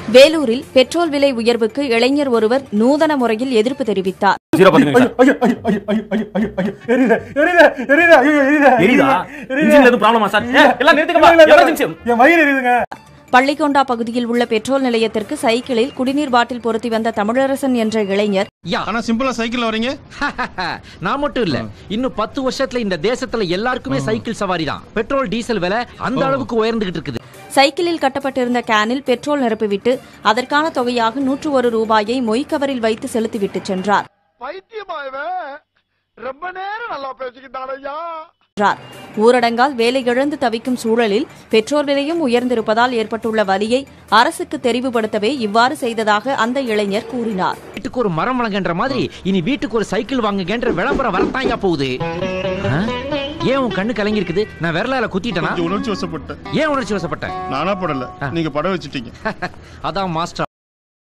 வேலூரில் பெட்ரோல் விலை உயர்வுக்கு இளைஞர் ஒருவர் நூதன முறையில் எதிர்ப்பு தெரிவித்தார் ஜீரோ பாத்துங்க சார் ஐயோ ஐயோ ஐயோ ஐயோ ஐயோ ஐயோ ஐயோ எரியுதே எரியுதே எரியுதே ஐயோ எரியுதே எரியுதா எரியுதே. இன்ஜின்ல எதுவும் ப்ராப்ளமா சார் ஏ, எல்லாம் நிறுத்துங்கப்பா இல்ல, இல்ல, இல்ல. எமர்ஜென்சி என் வயிறு எரியுதுங்க பள்ளிக்கொண்டா பகுதியில் உள்ள பெட்ரோல் நிலையத்திற்கு சைக்கிளில் குடிநீர் பாட்டில் பொருத்தி வந்த தமிழரசன் என்ற இளைஞர் யா ஆனா சிம்பிளா சைக்கிள்ல வரீங்க நான் மட்டும் இல்ல இன்னும் பத்து வருஷத்துல இந்த தேசத்துல எல்லாருக்குமே சைக்கிள் சவாரி தான் பெட்ரோல் டீசல் விலை அந்த அளவுக்கு உயர்ந்துகிட்டு இருக்குது சைக்கிளில் கட்டப்பட்டிருந்த கேனில் பெட்ரோல் நிரப்பிவிட்டு அதற்கான தொகையாக நூற்று ஒரு ரூபாயை மொய்க்கவரில் வைத்து செலுத்திவிட்டு சென்றார் பைத்தியமா இவன் ரொம்ப நேரம் நல்லா பேசிக்கிட்டான் ஐயா என்றார் ஊரடங்கால் வேலை இழந்து தவிக்கும் சூழலில் பெட்ரோல் விலையும் உயர்ந்திருப்பதால் ஏற்பட்டுள்ள வலியை அரசுக்கு தெரிவுபடுத்தவே இவ்வாறு செய்ததாக அந்த இளைஞர் கூறினார் வீட்டுக்கு ஒரு மரம் வழங்கன்ற மாதிரி இனி வீட்டுக்கு ஒரு சைக்கிள் வாங்குங்கன்ற விளம்பரம் வரத்தான் யா போகுது ஆ? ஏன் உன் கண்ணு கலங்கி இருக்குது நான் விரலால குத்திட்டேனா கொஞ்சம் உணர்ச்சி வசப்பட்டேன் ஏன் உணர்ச்சி வசப்பட்டேன் நானா படல நீங்க படம் வச்சுட்டீங்க அதான் மாஸ்டர்